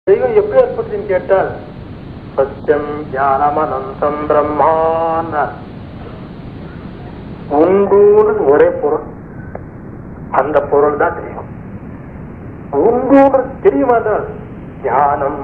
தெய்வம் எப்படி ஏற்பட்டுன்னு கேட்டால் சத்தியம் ஞானமனந்தம் பிரம்மான உண்டுன்னு ஒரே பொருள் அந்த பொருள் தான் தெய்வம் உண்டுன்னு தெரியுமா தான் ஞானம்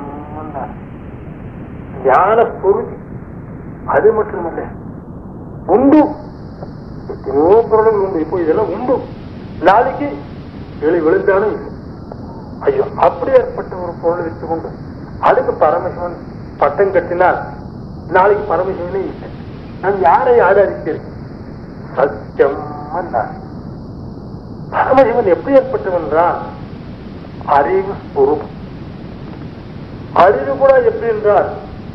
ஞான பொருள் அது மட்டுமல்ல உண்டு எத்தனையோ பொருள் உண்டு இப்போ இதெல்லாம் உண்டு நாளைக்கு வெளி விழுந்தாலும் இல்லை. ஐயோ அப்படி ஏற்பட்ட ஒரு பொருள் வச்சுக்கொண்டு அதுக்கு பரமசிவன் பட்டம் கட்டினால் நாளைக்கு பரமசிவனே இல்லை நான் யாரை ஆதரிக்கிறேன் சத்தியம் என்றார். பரமசிவன் எப்படி ஏற்பட்டவன் என்றால் அறிவு ஸ்வரூபம் அறிவு கூட எப்படி என்றால்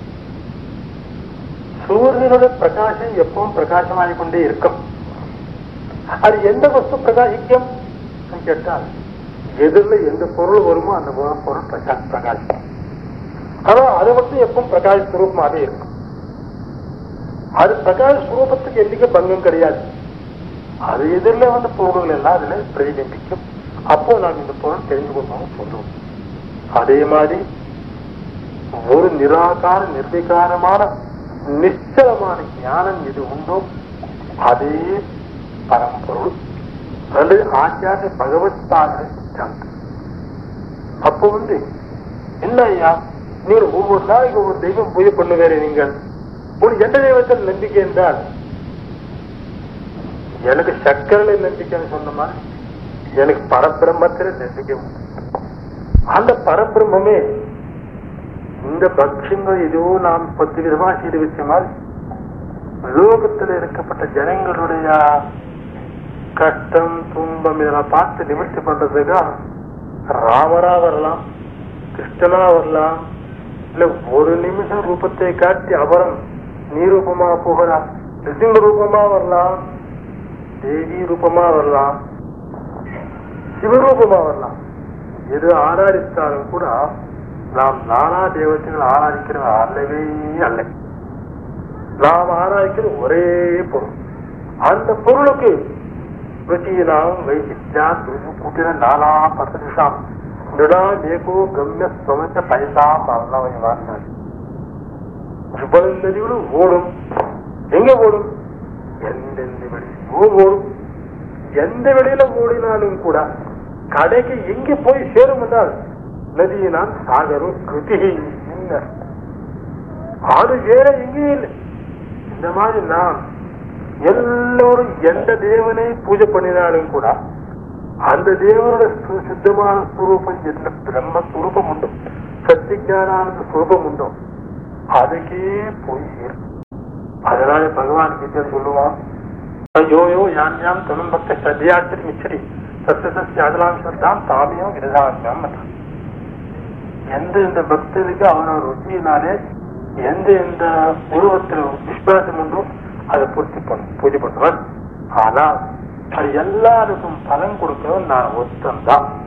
சூரியனுடைய பிரகாசம் எப்பவும் பிரகாசமாகிக் கொண்டே இருக்கும் அது எந்த வஸ்து பிரகாசிக்கும் என்று கேட்டால் எதிரில் எந்த பொருள் வருமோ அந்த பொருள் பொருள் பிரகா பிரகாசிக்கும் ஆனா அது மட்டும் எப்பவும் பிரகாஷ் ஸ்வரூபமாகவே இருக்கும் அது பிரகாஷ் ஸ்வரூபத்துக்கு என்னைக்கு பங்கம் கிடையாது அது எதிரில் வந்த பொருள்கள் எல்லாம் அதுல பிரதிபிம்பிக்கும் அப்போ நாம் இந்த பொருள் தெரிந்து கொள்வோம் சொல்லுவோம் அதே மாதிரி ஒரு நிராகார நிர்விகாரமான நிச்சலமான ஞானம் எது உண்டோ அதே பரம்பொருள் அல்லது ஆச்சாரிய பகவத் சாதனை சித்தாந்தம் அப்போ வந்து என்ன ஐயா நீங்க ஒவ்வொரு நாளைக்கு ஒவ்வொரு தெய்வம் பூஜை பண்ணுவேற நீங்கள் உங்களுக்கு எந்த தெய்வத்தில் நம்பிக்கை என்றால் எனக்கு சக்கரையில நம்பிக்கைன்னு சொன்ன மாதிரி எனக்கு பரபிரம்மத்தில் நம்பிக்கை உண்டு அந்த பரபிரம்மே இந்த பக்ஷங்கள் ஏதோ நாம் பத்து விதமா செய்து வச்ச மாதிரி லோகத்தில் இருக்கப்பட்ட ஜனங்களுடைய கஷ்டம் துன்பம் இதெல்லாம் பார்த்து நிவர்த்தி பண்றதுக்கா ராமரா வரலாம் கிருஷ்ணனா வரலாம் இல்ல ஒரு நிமிஷம் ரூபத்தை காட்டி அபரம் நீரூபமா போகலாம் நிருசிங்க ரூபமா வரலாம் தேவி ரூபமா வரலாம் சிவரூபமா வரலாம் எது ஆராதித்தாலும் கூட நாம் நானா தேவத்தைகள் ஆராதிக்கிற அல்லவே அல்ல நாம் ஆராதிக்கிற ஒரே பொருள் அந்த பொருளுக்கு ருச்சியினாம் வைசித்யா துரு கூட்டின நாலா பசதிஷாம் நிடா ஏகோ கம்ய சுமச்ச பைசா பல்லவை வார்த்தாள் இவ்வளவு நதிகளும் ஓடும் எங்க ஓடும் எந்தெந்த வெளியோ ஓடும் எந்த வெளியில ஓடினாலும் கூட கடைக்கு எங்க போய் சேரும் என்றால் நதியினால் சாகரும் கிருதி என்ன அது வேற எங்கேயும் இல்லை இந்த மாதிரி நாம் எல்லோரும் எந்த தேவனை பூஜை பண்ணினாலும் கூட அந்த தேவனோட சு- சுத்தமான ஸ்வரூபம் என்ன பிரம்ம ஸ்வரூபம் உண்டோ சத்தியஞானானந்த ஸ்வரூபம் உண்டோ அதுக்கே போய் சேரும் அதனால பகவான் கீதை சொல்லுவான் யோயோ யான்யாம் தனும் பக்த ஸ்ரத்தையாத்திரி மிச்சரி சத்திய அதலாம் ஸ்ரத்தாம் தாமியம் விரதாமியம் எந்த இந்த பக்தனுக்கு அவனோட ருச்சியினாலே எந்த இந்த உருவத்தில் விஸ்வாசம் உண்டோ அதை பூர்த்தி பண்ணும் பூஜை பண்ணுவன் ஆனா அது எல்லாருக்கும் பலன் கொடுக்கிறவன் நான் ஒருத்தன் தான்